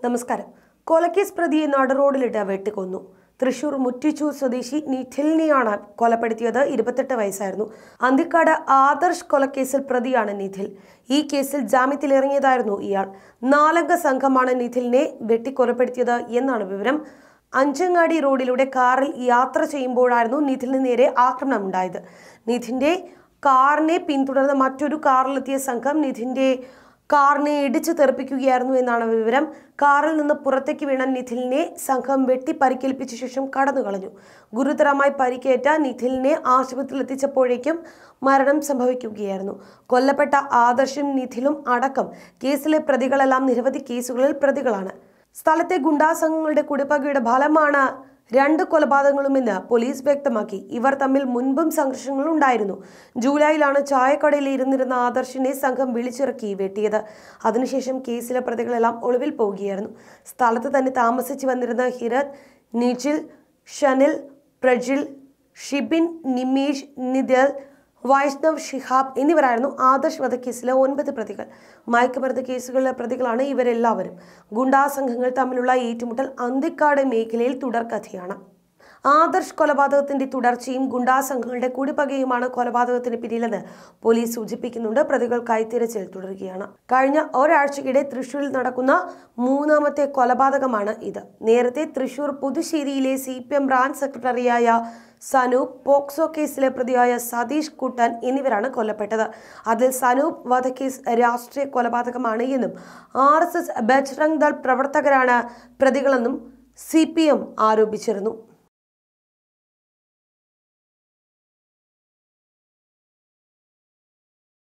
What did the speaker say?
നമസ്കാരം കൊലക്കേസ് പ്രതിയെ നടറോഡിലിട്ട് വെട്ടിക്കൊന്നു തൃശൂർ മുറ്റിച്ചൂർ സ്വദേശി നിഖിലിനെയാണ് കൊലപ്പെടുത്തിയത് ഇരുപത്തെട്ട് വയസ്സായിരുന്നു അന്തിക്കാട് ആദർശ് കൊലക്കേസിൽ പ്രതിയാണ് നിഖിൽ ഈ കേസിൽ ജാമ്യത്തിലിറങ്ങിയതായിരുന്നു ഇയാൾ നാലംഗ സംഘമാണ് നിഖിലിനെ വെട്ടിക്കൊലപ്പെടുത്തിയത് എന്നാണ് വിവരം അഞ്ചങ്ങാടി റോഡിലൂടെ കാറിൽ യാത്ര ചെയ്യുമ്പോഴായിരുന്നു നിധിലിന് നേരെ ആക്രമണം ഉണ്ടായത് നിധിന്റെ കാറിനെ പിന്തുടർന്ന് മറ്റൊരു കാറിലെത്തിയ സംഘം നിധിന്റെ കാറിനെ ഇടിച്ചു തെറിപ്പിക്കുകയായിരുന്നു എന്നാണ് വിവരം കാറിൽ നിന്ന് പുറത്തേക്ക് വീണ നിഥിലിനെ സംഘം വെട്ടി പരിക്കേൽപ്പിച്ച ശേഷം കടന്നു കളഞ്ഞു ഗുരുതരമായി പരിക്കേറ്റ നിഥിലിനെ ആശുപത്രിയിൽ എത്തിച്ചപ്പോഴേക്കും മരണം സംഭവിക്കുകയായിരുന്നു കൊല്ലപ്പെട്ട ആദർശും നിഥിലും അടക്കം കേസിലെ പ്രതികളെല്ലാം നിരവധി കേസുകളിൽ പ്രതികളാണ് സ്ഥലത്തെ ഗുണ്ടാസംഘങ്ങളുടെ കുടിപ്പകയുടെ ഫലമാണ് രണ്ട് കൊലപാതകങ്ങളുമെന്ന് പോലീസ് വ്യക്തമാക്കി ഇവർ തമ്മിൽ മുൻപും സംഘർഷങ്ങൾ ഉണ്ടായിരുന്നു ജൂലൈയിലാണ് ചായക്കടയിൽ ഇരുന്നിരുന്ന ആദർശിനെ സംഘം വിളിച്ചിറക്കി വെട്ടിയത് അതിനുശേഷം കേസിലെ പ്രതികളെല്ലാം ഒളിവിൽ പോവുകയായിരുന്നു സ്ഥലത്ത് തന്നെ താമസിച്ചു വന്നിരുന്ന ഹിരത് നിജിൽ ഷനിൽ പ്രജിൽ ഷിബിൻ നിമീഷ് നിദൽ വൈഷ്ണവ് ഷിഹാബ് എന്നിവരായിരുന്നു ആദർശ് വധക്കേസിലെ ഒൻപത് പ്രതികൾ മയക്കുമരുന്ന് കേസുകളിലെ പ്രതികളാണ് ഇവരെല്ലാവരും ഗുണ്ടാ സംഘങ്ങൾ തമ്മിലുള്ള ഏറ്റുമുട്ടൽ അന്തിക്കാട് മേഖലയിൽ തുടർക്കഥയാണ് ആദർശ് കൊലപാതകത്തിന്റെ തുടർച്ചയും ഗുണ്ടാ സംഘങ്ങളുടെ കൂടിപ്പകയുമാണ് കൊലപാതകത്തിന് പിന്നിലെന്ന് പോലീസ് സൂചിപ്പിക്കുന്നുണ്ട് പ്രതികൾക്കായി തിരച്ചിൽ തുടരുകയാണ് കഴിഞ്ഞ ഒരാഴ്ചക്കിടെ തൃശൂരിൽ നടക്കുന്ന മൂന്നാമത്തെ കൊലപാതകമാണ് ഇത് നേരത്തെ തൃശൂർ പുതുശ്ശേരിയിലെ സി പി എം ബ്രാഞ്ച് സെക്രട്ടറിയായ സനൂപ് പോക്സോ കേസിലെ പ്രതിയായ സതീഷ് കുട്ടൻ എന്നിവരാണ് കൊല്ലപ്പെട്ടത് അതിൽ സനൂപ് വധക്കേസ് രാഷ്ട്രീയ കൊലപാതകമാണ് എന്നും R S S Bajrang Dal പ്രവർത്തകരാണ് പ്രതികളെന്നും സി പി എം ആരോപിച്ചിരുന്നു